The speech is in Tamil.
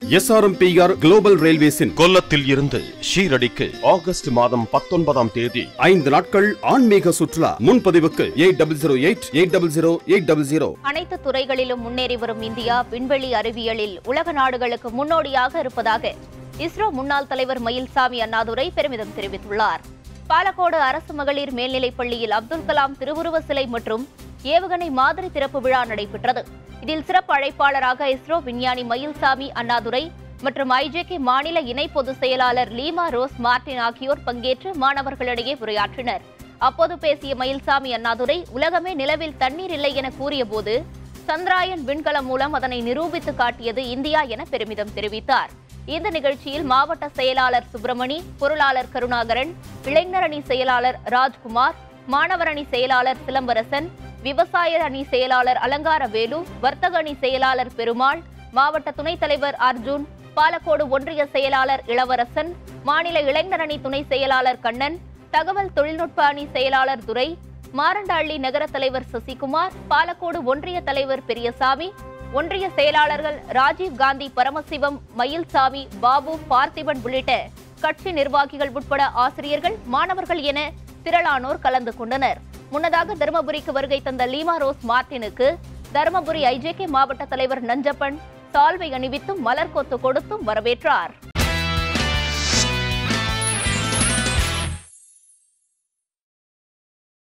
எஸ்ஆர்எம்பிஆர் குளோபல் ரயில்வேஸின் கொல்லத்தில் இருந்து ஷீரடிக்கு ஆகஸ்ட் மாதம் பத்தொன்பதாம் தேதி ஐந்து நாட்கள் ஆன்மீக சுற்றுலா முன்பதிவுக்கு eight double zero eight eight double zero eight double zero அனைத்து துறைகளிலும் முன்னேறி வரும் இந்தியா விண்வெளி அறிவியலில் உலக நாடுகளுக்கு முன்னோடியாக இருப்பதாக இஸ்ரோ முன்னாள் தலைவர் மயில்சாமி அண்ணாதுரை பெருமிதம் தெரிவித்துள்ளார் பாலக்கோடு அரசு மகளிர் மேல்நிலைப் பள்ளியில் அப்துல் கலாம் திருவுருவ சிலை மற்றும் ஏவுகணை மாதிரி திறப்பு விழா நடைபெற்றது இதில் சிறப்பு அழைப்பாளராக இஸ்ரோ விஞ்ஞானி மயில்சாமி அண்ணாதுரை மற்றும் ஐஜேகே மாநில இணை பொதுச் செயலாளர் லீமா ரோஸ் மார்டின் ஆகியோர் பங்கேற்று மாணவர்களிடையே உரையாற்றினர் அப்போது பேசிய மயில்சாமி அண்ணாதுரை உலகமே நிலவில் தண்ணீர் இல்லை என கூறியபோது சந்திராயன் விண்கலம் மூலம் அதனை நிரூபித்து காட்டியது இந்தியா என பெருமிதம் தெரிவித்தார் இந்த நிகழ்ச்சியில் மாவட்ட செயலாளர் சுப்பிரமணி பொருளாளர் கருணாகரன் இளைஞர் அணி செயலாளர் ராஜ்குமார் மாணவர் அணி செயலாளர் சிலம்பரசன் விவசாய அணி செயலாளர் அலங்கார வேலு வர்த்தக அணி செயலாளர் பெருமாள் மாவட்ட துணைத் தலைவர் அர்ஜுன் பாலக்கோடு ஒன்றிய செயலாளர் இளவரசன் மாநில இளைஞர் அணி துணை செயலாளர் கண்ணன் தகவல் தொழில்நுட்ப அணி செயலாளர் துரை மாரண்டஹள்ளி நகர தலைவர் சசிகுமார் பாலக்கோடு ஒன்றிய தலைவர் பெரியசாமி ஒன்றிய செயலாளர்கள் ராஜீவ் காந்தி பரமசிவம் மயில்சாமி பாபு பார்த்திபன் உள்ளிட்ட கட்சி நிர்வாகிகள் உட்பட ஆசிரியர்கள் மாணவர்கள் என திரளானோர் கலந்து கொண்டனர் முன்னதாக தருமபுரிக்கு வருகை தந்த லீமா ரோஸ் மார்டினுக்கு தருமபுரி ஐஜேகே மாவட்ட தலைவர் நஞ்சப்பன் சால்வை அணிவித்தும் மலர் கொத்து கொடுத்தும் வரவேற்றார்